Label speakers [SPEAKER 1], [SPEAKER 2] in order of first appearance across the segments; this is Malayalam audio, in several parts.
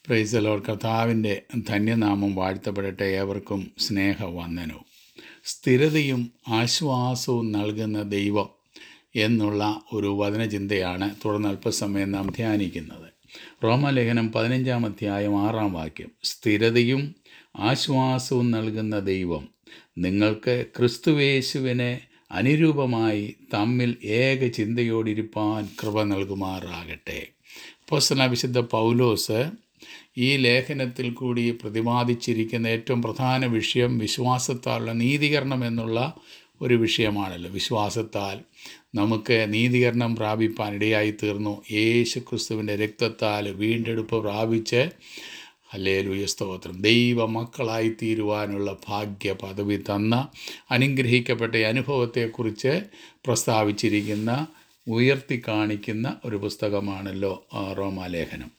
[SPEAKER 1] പ്രൈസലോർ കർത്താവിൻ്റെ ധന്യനാമം വാഴ്ത്തപ്പെടട്ടെ ഏവർക്കും സ്നേഹവന്ദനവും സ്ഥിരതയും ആശ്വാസവും നൽകുന്ന ദൈവം എന്നുള്ള ഒരു വചനചിന്തയാണ് തുടർന്ന് അല്പസമയം നാം ധ്യാനിക്കുന്നത് റോമലേഖനം പതിനഞ്ചാം അധ്യായം ആറാം വാക്യം സ്ഥിരതയും ആശ്വാസവും നൽകുന്ന ദൈവം നിങ്ങൾക്ക് ക്രിസ്തുവേശുവിനെ അനുരൂപമായി തമ്മിൽ ഏക ചിന്തയോടിരിപ്പാൻ കൃപ നൽകുമാറാകട്ടെ അപ്പോസ്തലനായ വിശുദ്ധ പൗലോസ് ഈ ലേഖനത്തിൽ കൂടി പ്രതിപാദിച്ചിരിക്കുന്ന ഏറ്റവും പ്രധാന വിഷയം വിശ്വാസത്താലുള്ള നീതീകരണം എന്നുള്ള ഒരു വിഷയമാണല്ലോ വിശ്വാസത്താൽ നമുക്ക് നീതീകരണം പ്രാപിപ്പാൻ ഇടയായി തീർന്നു യേശു ക്രിസ്തുവിൻ്റെ രക്തത്താൽ വീണ്ടെടുപ്പ് പ്രാപിച്ച് ഹല്ലേലൂയ സ്തോത്രം ദൈവ മക്കളായി തീരുവാനുള്ള ഭാഗ്യ പദവി തന്ന അനുഗ്രഹിക്കപ്പെട്ട ഈ അനുഭവത്തെക്കുറിച്ച് പ്രസ്താവിച്ചിരിക്കുന്ന ഉയർത്തി കാണിക്കുന്ന ഒരു പുസ്തകമാണല്ലോ ആ, റോമാലേഖനം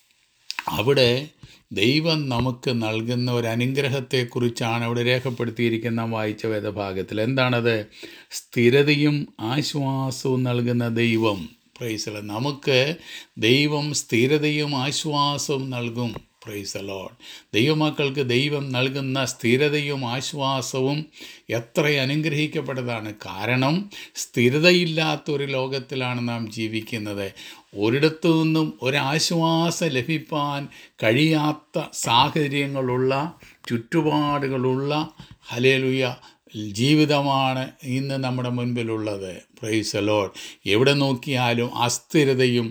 [SPEAKER 1] അവിടെ ദൈവം നമുക്ക് നൽകുന്ന ഒരു അനുഗ്രഹത്തെക്കുറിച്ചാണ് അവിടെ രേഖപ്പെടുത്തിയിരിക്കുന്ന വായിച്ച വേദഭാഗത്തിൽ എന്താണത് സ്ഥിരതയും ആശ്വാസവും നൽകുന്ന ദൈവം പ്രൈസല നമുക്ക് ദൈവം സ്ഥിരതയും ആശ്വാസവും നൽകും പ്രൈസ് ലോഡ് ദൈവമക്കൾക്ക് ദൈവം നൽകുന്ന സ്ഥിരതയും ആശ്വാസവും എത്ര അനുഗ്രഹിക്കപ്പെട്ടതാണ് കാരണം സ്ഥിരതയില്ലാത്തൊരു ലോകത്തിലാണ് നാം ജീവിക്കുന്നത് ഒരിടത്തു നിന്നും ഒരാശ്വാസം ലഭിപ്പാൻ കഴിയാത്ത സാഹചര്യങ്ങളുള്ള ചുറ്റുപാടുകളുള്ള ഹലേലുയ ജീവിതമാണ് ഇന്ന് നമ്മുടെ മുൻപിലുള്ളത് പ്രൈസ് ലോഡ് എവിടെ നോക്കിയാലും അസ്ഥിരതയും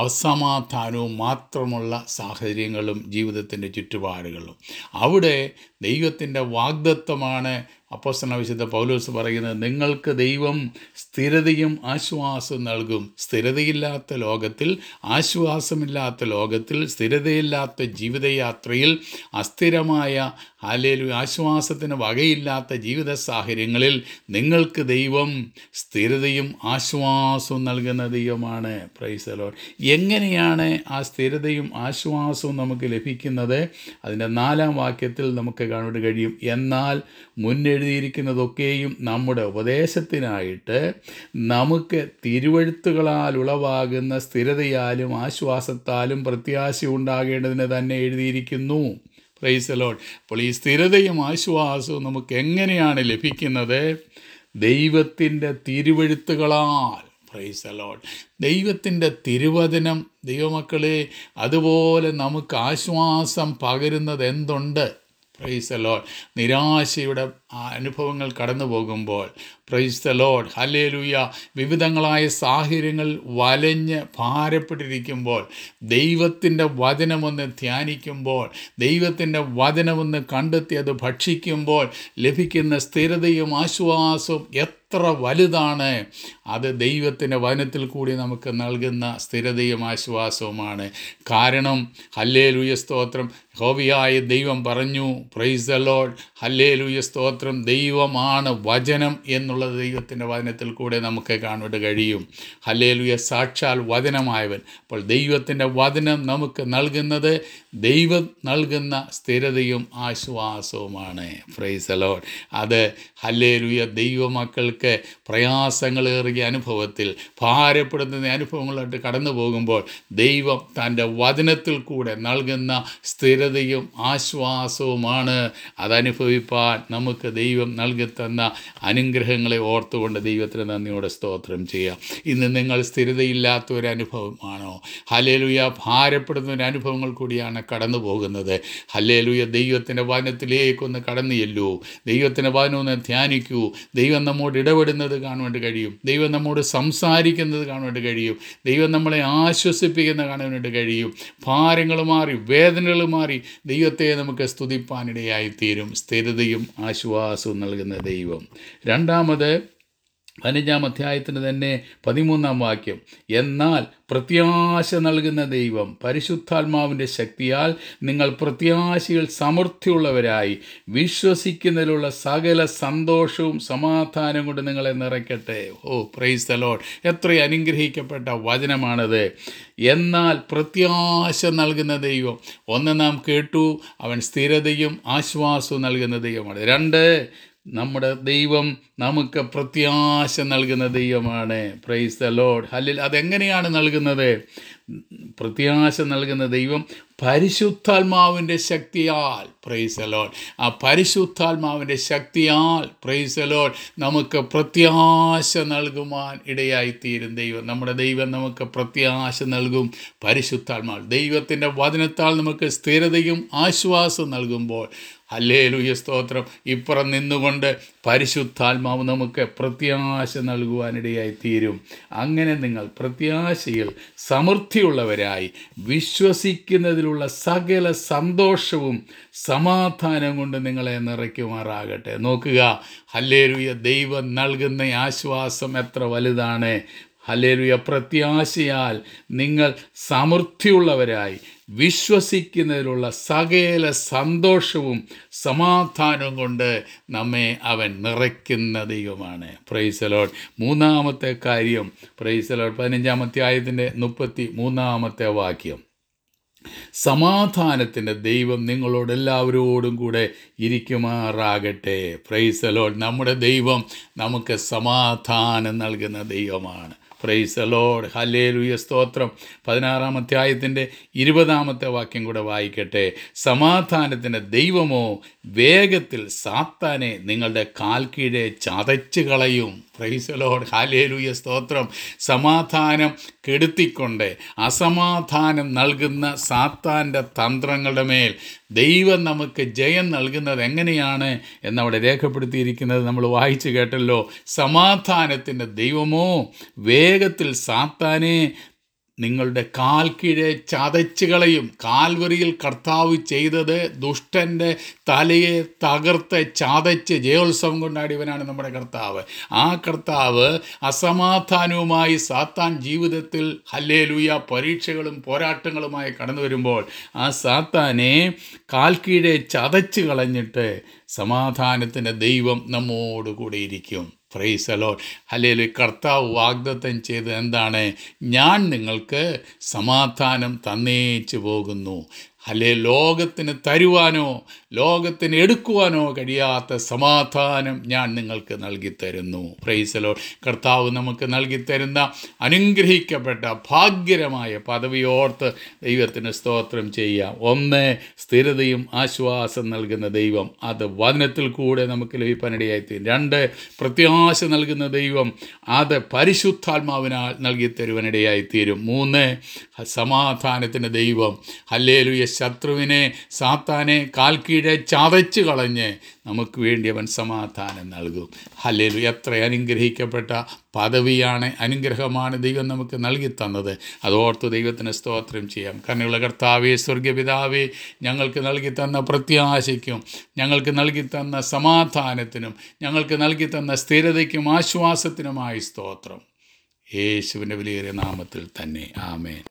[SPEAKER 1] അസമാധാനവും മാത്രമുള്ള സാഹചര്യങ്ങളും ജീവിതത്തിൻ്റെ ചുറ്റുപാടുകളും അവിടെ ദൈവത്തിൻ്റെ വാഗ്ദത്വമാണ് അപ്പോസ്തല വിശുദ്ധ പൗലോസ് പറയുന്നത് നിങ്ങൾക്ക് ദൈവം സ്ഥിരതയും ആശ്വാസവും നൽകും സ്ഥിരതയില്ലാത്ത ലോകത്തിൽ ആശ്വാസമില്ലാത്ത ലോകത്തിൽ സ്ഥിരതയില്ലാത്ത ജീവിതയാത്രയിൽ അസ്ഥിരമായ ഹാലേലു ആശ്വാസത്തിന് വകയില്ലാത്ത ജീവിത സാഹചര്യങ്ങളിൽ നിങ്ങൾക്ക് ദൈവം സ്ഥിരതയും ആശ്വാസവും നൽകുന്ന ദൈവമാണ് പ്രൈസലോ എങ്ങനെയാണ് ആ സ്ഥിരതയും ആശ്വാസവും നമുക്ക് ലഭിക്കുന്നത് അതിൻ്റെ നാലാം വാക്യത്തിൽ നമുക്ക് കാണാൻ കഴിയും എന്നാൽ മുന്നെഴുതിയിരിക്കുന്നതൊക്കെയും നമ്മുടെ ഉപദേശത്തിനായിട്ട് നമുക്ക് തിരുവഴുത്തുകളാൽ ഉളവാകുന്ന സ്ഥിരതയാലും ആശ്വാസത്താലും പ്രത്യാശ ഉണ്ടാകേണ്ടതിന് തന്നെ എഴുതിയിരിക്കുന്നു പ്രൈസ് ലോഡ് അപ്പോൾ ഈ സ്ഥിരതയും ആശ്വാസവും നമുക്ക് എങ്ങനെയാണ് ലഭിക്കുന്നത് ദൈവത്തിൻ്റെ തിരുവഴുത്തുകളാൽ പ്രൈസ് അലോഡ് ദൈവത്തിൻ്റെ തിരുവചനം ദൈവമക്കളെ അതുപോലെ നമുക്ക് ആശ്വാസം പകരുന്നത് എന്തുണ്ട് പ്രൈസ് ലോഡ് നിരാശയുടെ ആ അനുഭവങ്ങൾ കടന്നു പോകുമ്പോൾ പ്രൈസ് ദ ലോഡ് ഹല്ലേലൂയ വിവിധങ്ങളായ സാഹചര്യങ്ങൾ വലഞ്ഞ് ഭാരപ്പെട്ടിരിക്കുമ്പോൾ ദൈവത്തിൻ്റെ വചനമൊന്ന് ധ്യാനിക്കുമ്പോൾ ദൈവത്തിൻ്റെ വചനമൊന്ന് കണ്ടെത്തി അത് ഭക്ഷിക്കുമ്പോൾ ലഭിക്കുന്ന സ്ഥിരതയും ആശ്വാസവും എത്ര വലുതാണ് അത് ദൈവത്തിൻ്റെ വചനത്തിൽ കൂടി നമുക്ക് നൽകുന്ന സ്ഥിരതയും ആശ്വാസവുമാണ് കാരണം ഹല്ലേലൂയ സ്തോത്രം ഹോവിയായ ദൈവം പറഞ്ഞു പ്രൈസ് ദ ലോഡ് ഹല്ലേലൂയ സ്തോത്രം ദൈവമാണ് വചനം എന്നുള്ളത് ദൈവത്തിൻ്റെ വചനത്തിൽ കൂടെ നമുക്ക് കാണുവാൻ കഴിയും ഹല്ലേലൂയ സാക്ഷാൽ വചനമായവൻ അപ്പോൾ ദൈവത്തിൻ്റെ വചനം നമുക്ക് നൽകുന്നത് ദൈവം നൽകുന്ന സ്ഥിരതയും ആശ്വാസവുമാണ് പ്രൈസ് ലോഡ് അത് ഹല്ലേലൂയ ദൈവമക്കൾക്ക് പ്രയാസങ്ങളേറിയ അനുഭവത്തിൽ ഭാരപ്പെടുന്ന അനുഭവങ്ങളായിട്ട് കടന്നു പോകുമ്പോൾ ദൈവം തൻ്റെ വചനത്തിൽ കൂടെ നൽകുന്ന സ്ഥിരതയും ആശ്വാസവുമാണ് അതനുഭവിപ്പാൻ നമുക്ക് ദൈവം നൽകിത്തന്ന അനുഗ്രഹങ്ങളെ ഓർത്തുകൊണ്ട് ദൈവത്തിന് നന്ദിയോടെ സ്തോത്രം ചെയ്യാം ഇന്ന് നിങ്ങൾ സ്ഥിരതയില്ലാത്ത ഒരു അനുഭവമാണോ ഹലേലുയ ഭാരപ്പെടുന്ന ഒരു അനുഭവങ്ങൾ കൂടിയാണ് കടന്നു പോകുന്നത് ഹലേലുയ ദൈവത്തിൻ്റെ വചനത്തിലേക്കൊന്ന് കടന്നു ചെല്ലൂ ദൈവത്തിൻ്റെ വചനം ഒന്ന് ധ്യാനിക്കൂ ദൈവം നമ്മോട് ഇടപെടുന്നത് കാണുവാൻ കഴിയും ദൈവം നമ്മോട് സംസാരിക്കുന്നത് കാണുവാൻ കഴിയും ദൈവം നമ്മളെ ആശ്വസിപ്പിക്കുന്ന കാണുവാനായിട്ട് കഴിയും ഭാരങ്ങൾ മാറി വേദനകൾ മാറി ദൈവത്തെ നമുക്ക് സ്തുതിപ്പാനിടയായി തീരും സ്ഥിരതയും ആശ്വാസവും നൽകുന്ന ദൈവം രണ്ടാമത് പതിനഞ്ചാം അധ്യായത്തിന് തന്നെ പതിമൂന്നാം വാക്യം എന്നാൽ പ്രത്യാശ നൽകുന്ന ദൈവം പരിശുദ്ധാത്മാവിൻ്റെ ശക്തിയാൽ നിങ്ങൾ പ്രത്യാശയിൽ സമൃദ്ധിയുള്ളവരായി വിശ്വസിക്കുന്നതിലുള്ള സകല സന്തോഷവും സമാധാനം കൊണ്ട് നിങ്ങളെ നിറയ്ക്കട്ടെ ഓ പ്രൈസ് ദ ലോഡ് എത്ര അനുഗ്രഹിക്കപ്പെട്ട വചനമാണത് എന്നാൽ പ്രത്യാശ നൽകുന്ന ദൈവം ഒന്ന് നാം കേട്ടു അവൻ സ്ഥിരതയും ആശ്വാസവും നൽകുന്ന ദൈവമാണ് രണ്ട് നമ്മുടെ ദൈവം നമുക്ക് പ്രത്യാശ നൽകുന്ന ദൈവമാണ് പ്രൈസ് ദ ലോഡ് ഹല്ലിൽ അതെങ്ങനെയാണ് നൽകുന്നത് പ്രത്യാശ നൽകുന്ന ദൈവം പരിശുദ്ധാത്മാവിൻ്റെ ശക്തിയാൽ പ്രൈസലോൺ ആ പരിശുദ്ധാത്മാവിൻ്റെ ശക്തിയാൽ പ്രൈസലോൺ നമുക്ക് പ്രത്യാശ നൽകുവാൻ ഇടയായിത്തീരും ദൈവം നമ്മുടെ ദൈവം നമുക്ക് പ്രത്യാശ നൽകും പരിശുദ്ധാത്മാവ് ദൈവത്തിൻ്റെ വചനത്താൽ നമുക്ക് സ്ഥിരതയും ആശ്വാസം നൽകുമ്പോൾ ഹല്ലേലൂയ സ്തോത്രം ഇപ്പുറം നിന്നുകൊണ്ട് പരിശുദ്ധാത്മാവ് നമുക്ക് പ്രത്യാശ നൽകുവാനിടയായി തീരും അങ്ങനെ നിങ്ങൾ പ്രത്യാശയിൽ സമൃദ്ധിയുള്ളവരായി വിശ്വസിക്കുന്നതിലുള്ള സകല സന്തോഷവും സമാധാനം കൊണ്ട് നിങ്ങളെ നിറയ്ക്കുമാറാകട്ടെ നോക്കുക ഹല്ലേലൂയ ദൈവം നൽകുന്ന ആശ്വാസം എത്ര വലുതാണ് ഹല്ലേലൂയ പ്രത്യാശയാൽ നിങ്ങൾ സമൃദ്ധിയുള്ളവരായി വിശ്വസിക്കുന്നതിലുള്ള സകല സന്തോഷവും സമാധാനവും കൊണ്ട് നമ്മെ അവൻ നിറയ്ക്കുന്ന ദൈവമാണ് പ്രൈസലോഡ് മൂന്നാമത്തെ കാര്യം പ്രൈസലോഡ് പതിനഞ്ചാമത്തെ ആയത്തിൻ്റെ മുപ്പത്തി മൂന്നാമത്തെ വാക്യം സമാധാനത്തിൻ്റെ ദൈവം നിങ്ങളോട് എല്ലാവരോടും കൂടെ ഇരിക്കുമാറാകട്ടെ പ്രൈസലോഡ് നമ്മുടെ ദൈവം നമുക്ക് സമാധാനം നൽകുന്ന ദൈവമാണ് പ്രൈസ് ലോഡ് ഹല്ലേലൂയ സ്തോത്രം പതിനാറാം അധ്യായത്തിൻ്റെ ഇരുപതാമത്തെ വാക്യം കൂടെ വായിക്കട്ടെ സമാധാനത്തിൻ്റെ ദൈവമോ വേഗത്തിൽ സാത്താനെ നിങ്ങളുടെ കാൽ കീഴെ ചതച്ച് കളയും പ്രൈസ് ലോഡ് ഹാലേലൂയ സ്തോത്രം സമാധാനം കെടുത്തിക്കൊണ്ട് അസമാധാനം നൽകുന്ന സാത്താൻ്റെ തന്ത്രങ്ങളുടെ മേൽ ദൈവം നമുക്ക് ജയം നൽകുന്നത് എങ്ങനെയാണ് എന്നവിടെ രേഖപ്പെടുത്തിയിരിക്കുന്നത് നമ്മൾ വായിച്ചു കേട്ടല്ലോ സമാധാനത്തിൻ്റെ ദൈവമോ വേഗത്തിൽ സാത്താനെ നിങ്ങളുടെ കാൽ കീഴെ ചതച്ച് കളയും കാൽവറിയിൽ കർത്താവ് ചെയ്തത് ദുഷ്ടൻ്റെ തലയെ തകർത്ത് ചതച്ച് ജയോത്സവം കൊണ്ടാടിയവനാണ് നമ്മുടെ കർത്താവ് ആ കർത്താവ് അസമാധാനവുമായി സാത്താൻ ജീവിതത്തിൽ ഹല്ലേലൂയ പരീക്ഷകളും പോരാട്ടങ്ങളുമായി കടന്നു വരുമ്പോൾ ആ സാത്താനെ കാൽ കീഴെ ചതച്ച് കളഞ്ഞിട്ട് സമാധാനത്തിൻ്റെ ദൈവം നമ്മോടുകൂടെ ഇരിക്കും പ്രൈസലോ അല്ലെങ്കിൽ കർത്താവ് വാഗ്ദത്തം ചെയ്ത് എന്താണ് ഞാൻ നിങ്ങൾക്ക് സമാധാനം തന്നേച്ചു പോകുന്നു അല്ലെ ലോകത്തിന് തരുവാനോ ലോകത്തിന് എടുക്കുവാനോ കഴിയാത്ത സമാധാനം ഞാൻ നിങ്ങൾക്ക് നൽകിത്തരുന്നു പ്രൈസലോ കർത്താവ് നമുക്ക് നൽകിത്തരുന്ന അനുഗ്രഹിക്കപ്പെട്ട ഭാഗ്യരമായ പദവിയോർത്ത് ദൈവത്തിന് സ്തോത്രം ചെയ്യാം ഒന്ന് സ്ഥിരതയും ആശ്വാസം നൽകുന്ന ദൈവം അത് വചനത്തിൽ കൂടെ നമുക്ക് ലഭിക്കാനിടയായിത്തീരും രണ്ട് പ്രത്യാശ നൽകുന്ന ദൈവം അത് പരിശുദ്ധാത്മാവിനാൽ നൽകി തരുവാനിടയായിത്തീരും മൂന്ന് സമാധാനത്തിൻ്റെ ദൈവം ഹല്ലേലുയ ശത്രുവിനെ സാത്താനെ കാൽ കീഴെ ചതച്ച് കളഞ്ഞ് നമുക്ക് വേണ്ടി അവൻ സമാധാനം നൽകും ഹല്ലേലു എത്ര അനുഗ്രഹിക്കപ്പെട്ട പദവിയാണ് അനുഗ്രഹമാണ് ദൈവം നമുക്ക് നൽകി തന്നത് അതോർത്ത് ദൈവത്തിന് സ്തോത്രം ചെയ്യാം കണ്ണുള്ള കർത്താവേ സ്വർഗപിതാവേ ഞങ്ങൾക്ക് നൽകി തന്ന പ്രത്യാശയ്ക്കും ഞങ്ങൾക്ക് നൽകി തന്ന സമാധാനത്തിനും ഞങ്ങൾക്ക് നൽകി തന്ന സ്ഥിരതയ്ക്കും ആശ്വാസത്തിനുമായി സ്തോത്രം യേശുവിൻ്റെ വലിയ നാമത്തിൽ തന്നെ ആമേൻ